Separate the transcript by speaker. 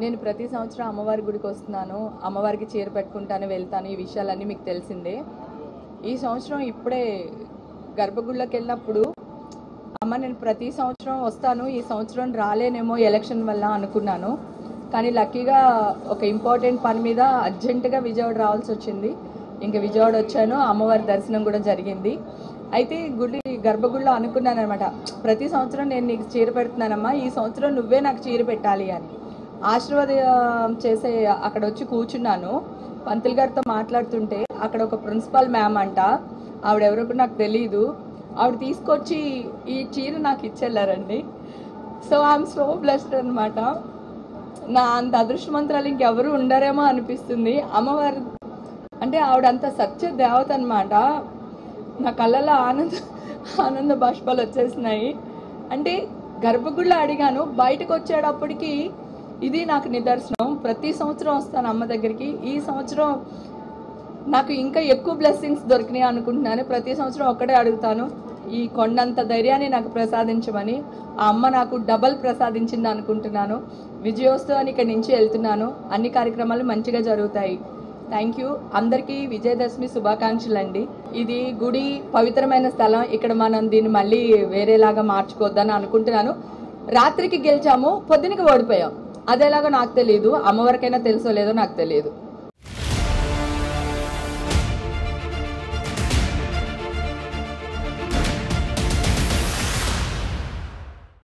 Speaker 1: నేను ప్రతి సంవత్సరం అమ్మవారి గుడికి వస్తున్నాను అమ్మవారికి చీర పెట్టుకుంటాను వెళ్తాను ఈ విషయాలన్నీ మీకు తెలిసిందే ఈ సంవత్సరం ఇప్పుడే గర్భగుడిలోకి వెళ్ళినప్పుడు అమ్మ నేను ప్రతి సంవత్సరం వస్తాను ఈ సంవత్సరం రాలేనేమో ఎలక్షన్ వల్ల అనుకున్నాను కానీ లక్కీగా ఒక ఇంపార్టెంట్ పని మీద అర్జెంటుగా విజయవాడ రావాల్సి వచ్చింది ఇంకా విజయవాడ వచ్చాను అమ్మవారి దర్శనం కూడా జరిగింది అయితే గుడి గర్భగుడిలో అనుకున్నాను అనమాట ప్రతి సంవత్సరం నేను నీకు చీర పెడుతున్నానమ్మా ఈ సంవత్సరం నువ్వే నాకు చీర పెట్టాలి అని ఆశీర్వాదం చేసే అక్కడ వచ్చి కూర్చున్నాను పంతులు గారితో మాట్లాడుతుంటే అక్కడ ఒక ప్రిన్సిపల్ మ్యామ్ అంట ఆవిడ ఎవరో కూడా నాకు తెలియదు ఆవిడ తీసుకొచ్చి ఈ చీర నాకు ఇచ్చెళ్ళారండి సో ఐఎమ్ సో బ్లెస్డ్ అనమాట నా అంత అదృష్టమంత్రాలు ఇంకెవరు ఉండరేమో అనిపిస్తుంది అమ్మవారు అంటే ఆవిడ అంత సత్య దేవత అనమాట నా కళ్ళలో ఆనంద ఆనంద బాష్పాలు వచ్చేసినాయి అంటే గర్భగుడిలో అడిగాను బయటకు వచ్చేటప్పటికి ఇది నాకు నిదర్శనం ప్రతి సంవత్సరం వస్తాను అమ్మ దగ్గరికి ఈ సంవత్సరం నాకు ఇంకా ఎక్కువ బ్లెస్సింగ్స్ దొరికినాయి అనుకుంటున్నాను ప్రతి సంవత్సరం ఒక్కటే అడుగుతాను ఈ కొండంత ధైర్యాన్ని నాకు ప్రసాదించమని ఆ అమ్మ నాకు డబల్ ప్రసాదించింది అనుకుంటున్నాను విజయోత్సవాన్ని ఇక్కడి నుంచి వెళ్తున్నాను అన్ని కార్యక్రమాలు మంచిగా జరుగుతాయి థ్యాంక్ యూ అందరికీ విజయదశమి శుభాకాంక్షలు అండి ఇది గుడి పవిత్రమైన స్థలం ఇక్కడ మనం దీన్ని మళ్ళీ వేరేలాగా మార్చుకోవద్దని అనుకుంటున్నాను రాత్రికి గెలిచాము పొద్దునకి ఓడిపోయాం అదేలాగా నాకు తెలియదు అమ్మవారికైనా తెలుసో లేదో నాకు తెలియదు